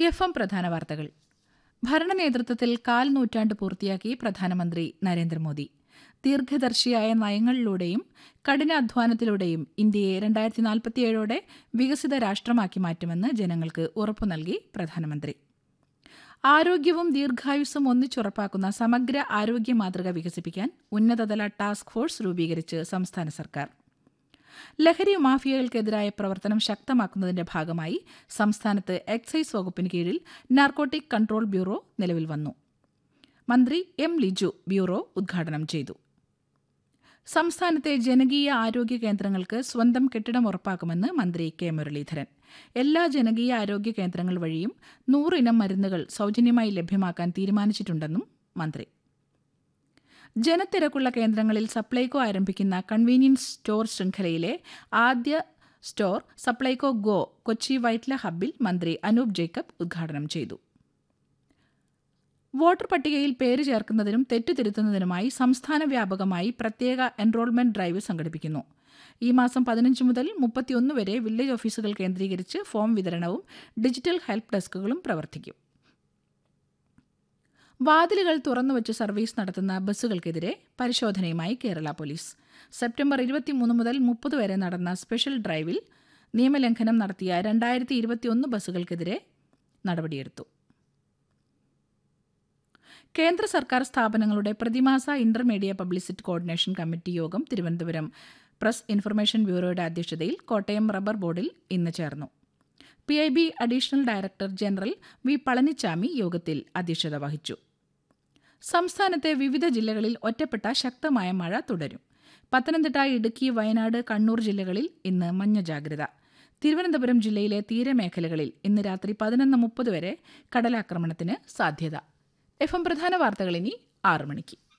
F M പ്രധാന വാർത്തകൾ ഭരണ നേതൃത്വത്തിൽ കാൽ നൂറ്റാണ്ട് പൂർത്തിയാക്കി പ്രധാനമന്ത്രി നരേന്ദ്രമോദി ദീർഘദർശിയായ നയങ്ങളിലൂടെയും കഠിനാധ്വാനത്തിലൂടെയും ഇന്ത്യയെ രണ്ടായിരത്തി നാൽപ്പത്തിയേഴോടെ വികസിത രാഷ്ട്രമാക്കി മാറ്റുമെന്ന് ജനങ്ങൾക്ക് ഉറപ്പു നൽകി പ്രധാനമന്ത്രി ആരോഗ്യവും ദീർഘായുസ്സും ഒന്നിച്ചുറപ്പാക്കുന്ന സമഗ്ര ആരോഗ്യ മാതൃക വികസിപ്പിക്കാൻ ഉന്നതതല ടാസ്ക് ഫോഴ്സ് രൂപീകരിച്ച് സംസ്ഥാന സർക്കാർ ലഹരി മാഫിയകൾക്കെതിരായ പ്രവർത്തനം ശക്തമാക്കുന്നതിന്റെ ഭാഗമായി സംസ്ഥാനത്ത് എക്സൈസ് വകുപ്പിന് കീഴിൽ നാർക്കോട്ടിക് കൺട്രോൾ ബ്യൂറോ നിലവിൽ വന്നു മന്ത്രി എം ലിജു ബ്യൂറോ ഉദ്ഘാടനം ചെയ്തു സംസ്ഥാനത്തെ ജനകീയ ആരോഗ്യ കേന്ദ്രങ്ങൾക്ക് സ്വന്തം കെട്ടിടം ഉറപ്പാക്കുമെന്ന് മന്ത്രി കെ മുരളീധരൻ എല്ലാ ജനകീയ ആരോഗ്യ കേന്ദ്രങ്ങൾ വഴിയും നൂറിനം മരുന്നുകൾ സൗജന്യമായി ലഭ്യമാക്കാൻ തീരുമാനിച്ചിട്ടുണ്ടെന്നും മന്ത്രി ജനത്തിരക്കുള്ള കേന്ദ്രങ്ങളിൽ സപ്ലൈകോ ആരംഭിക്കുന്ന കൺവീനിയൻസ് സ്റ്റോർ ശൃംഖലയിലെ ആദ്യ സ്റ്റോർ സപ്ലൈകോ ഗോ കൊച്ചി വൈറ്റ്ല ഹബ്ബിൽ മന്ത്രി അനൂപ് ജേക്കബ് ഉദ്ഘാടനം ചെയ്തു വോട്ടർ പട്ടികയിൽ പേര് ചേർക്കുന്നതിനും തെറ്റുതിരുത്തുന്നതിനുമായി സംസ്ഥാന വ്യാപകമായി പ്രത്യേക എൻറോൾമെന്റ് ഡ്രൈവ് സംഘടിപ്പിക്കുന്നു ഈ മാസം പതിനഞ്ച് മുതൽ മുപ്പത്തിയൊന്ന് വരെ വില്ലേജ് ഓഫീസുകൾ കേന്ദ്രീകരിച്ച് ഫോം വിതരണവും ഡിജിറ്റൽ ഹെൽപ്പ് ഡെസ്കുകളും പ്രവർത്തിക്കും വാതിലുകൾ തുറന്നുവച്ച് സർവീസ് നടത്തുന്ന ബസ്സുകൾക്കെതിരെ പരിശോധനയുമായി കേരള പോലീസ് സെപ്റ്റംബർ ഇരുപത്തിമൂന്ന് മുതൽ മുപ്പത് വരെ നടന്ന സ്പെഷ്യൽ ഡ്രൈവിൽ നിയമലംഘനം നടത്തിയ രണ്ടായിരത്തി ഇരുപത്തിയൊന്ന് ബസ്സുകൾക്കെതിരെ നടപടിയെടുത്തു കേന്ദ്ര സർക്കാർ സ്ഥാപനങ്ങളുടെ പ്രതിമാസ ഇന്റർമീഡിയറ്റ് പബ്ലിസിറ്റി കോർഡിനേഷൻ കമ്മിറ്റി യോഗം തിരുവനന്തപുരം പ്രസ് ഇൻഫർമേഷൻ ബ്യൂറോയുടെ അധ്യക്ഷതയിൽ കോട്ടയം റബ്ബർ ബോർഡിൽ ഇന്ന് ചേർന്നു P I B additional director general V Palanichami യോഗത്തിൽ അധ്യക്ഷത വഹിച്ചു സംസ്ഥാനത്തെ വിവിധ ജില്ലകളിൽ ഒറ്റപ്പെട്ട ശക്തമായ മഴ തുടരും പത്തനംതിട്ട ഇടുക്കി വയനാട് കണ്ണൂർ ജില്ലകളിൽ ഇന്ന് മഞ്ഞ ജാഗ്രത തിരുവനന്തപുരം ജില്ലയിലെ തീരമേഖലകളിൽ ഇന്ന് രാത്രി പതിനൊന്ന് മുപ്പത് വരെ കടലാക്രമണത്തിന് സാധ്യത എഫ് എം പ്രധാന വാർത്തകൾ ഇനി ആറു മണിക്ക്